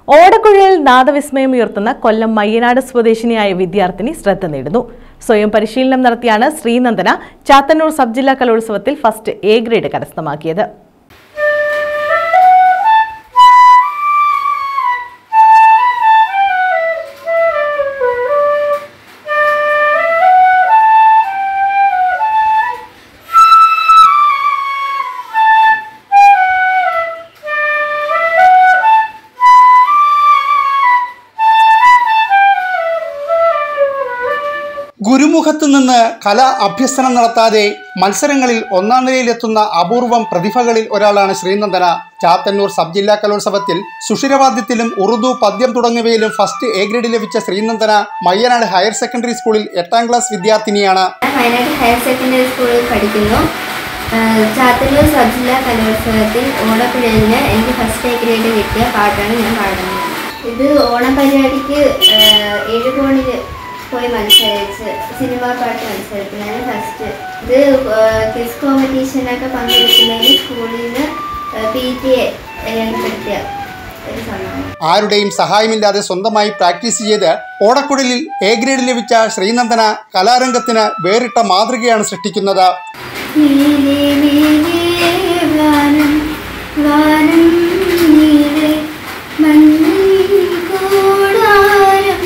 ഓടക്കുഴലിൽ നാദവിസ്മയം ഉയർത്തുന്ന കൊല്ലം മയ്യനാട് സ്വദേശിനിയായ വിദ്യാർത്ഥിനി ശ്രദ്ധ നേടുന്നു സ്വയം പരിശീലനം നടത്തിയാണ് ശ്രീനന്ദന ചാത്തന്നൂർ സബ് ജില്ലാ കലോത്സവത്തിൽ ഫസ്റ്റ് എ ഗ്രേഡ് കരസ്ഥമാക്കിയത് ഗുരുമുഖത്ത് നിന്ന് കല അഭ്യസനം നടത്താതെ മത്സരങ്ങളിൽ ഒന്നാം നിലയിലെത്തുന്ന അപൂർവം പ്രതിഭകളിൽ ഒരാളാണ് ശ്രീനന്ദന ചാത്തന്നൂർ സബ് ജില്ലാ കലോത്സവത്തിൽ സുഷിരവാദ്യത്തിലും ഉറുദു പദ്യം തുടങ്ങിയവയിലും ഫസ്റ്റ് എ ഗ്രേഡ് ലഭിച്ച ശ്രീനന്ദന മയ്യനാട് ഹയർ സെക്കൻഡറി സ്കൂളിൽ എട്ടാം ക്ലാസ് വിദ്യാർത്ഥിനിയാണ് ഞാൻ വയനാട് ഹയർ സെക്കൻഡറി സ്കൂളിൽ പഠിക്കുന്നു ആഹ് ചാത്തന്നൂർ സബ് ജില്ലാ കലോത്സവത്തിൽ ഓണപ്പുഴലിന് എനിക്ക് ഫസ്റ്റ് എ ഗ്രേഡ് കിട്ടിയ പാട്ടാണ് ഞാൻ പാടുന്നത് ഇത് ഓണം പരിപാടിക്ക് ആഹ് ഏഴുകോണിൽ പോയി മത്സരിച്ച് സിനിമാ പാട്ട് മത്സരത്തിനാണ് ഫസ്റ്റ് ഇത് ക്വിസ് കോമ്പറ്റീഷനൊക്കെ പങ്കെടുക്കുന്നതിന് സ്കൂളിൽ നിന്ന് പി ടി എ ഏർപ്പെടുത്തിയ ഒരു സമ്മാനം ആരുടെയും സഹായമില്ലാതെ സ്വന്തമായി പ്രാക്ടീസ് ചെയ്ത് ഓടക്കുഴലിൽ എ ഗ്രേഡ് ലഭിച്ച ശ്രീനന്ദന കലാരംഗത്തിന് വേറിട്ട മാതൃകയാണ് സൃഷ്ടിക്കുന്നത് നീലേ നീലേ വാനം വാനം നീലേ മഞ്ഞിൻ കൂടാരം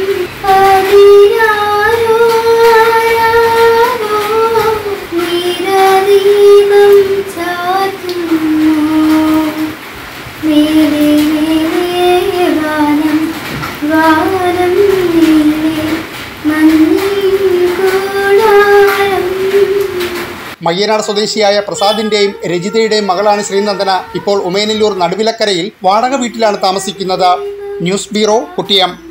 അതിരാരോ ആരാരോ നീലദീപം ചാർത്തുന്നു നീലേ നീലേ വാനം വാനം നീലേ മഞ്ഞിൻ കൂടാരം മയ്യനാട് സ്വദേശിയായ പ്രസാദിന്റെയും രജിതയുടെയും മകളാണ് ശ്രീനന്ദന ഇപ്പോൾ ഉമേനല്ലൂർ നടുവിലക്കരയിൽ വാടക വീട്ടിലാണ് താമസിക്കുന്നത് ന്യൂസ് ബ്യൂറോ കുട്ടിയം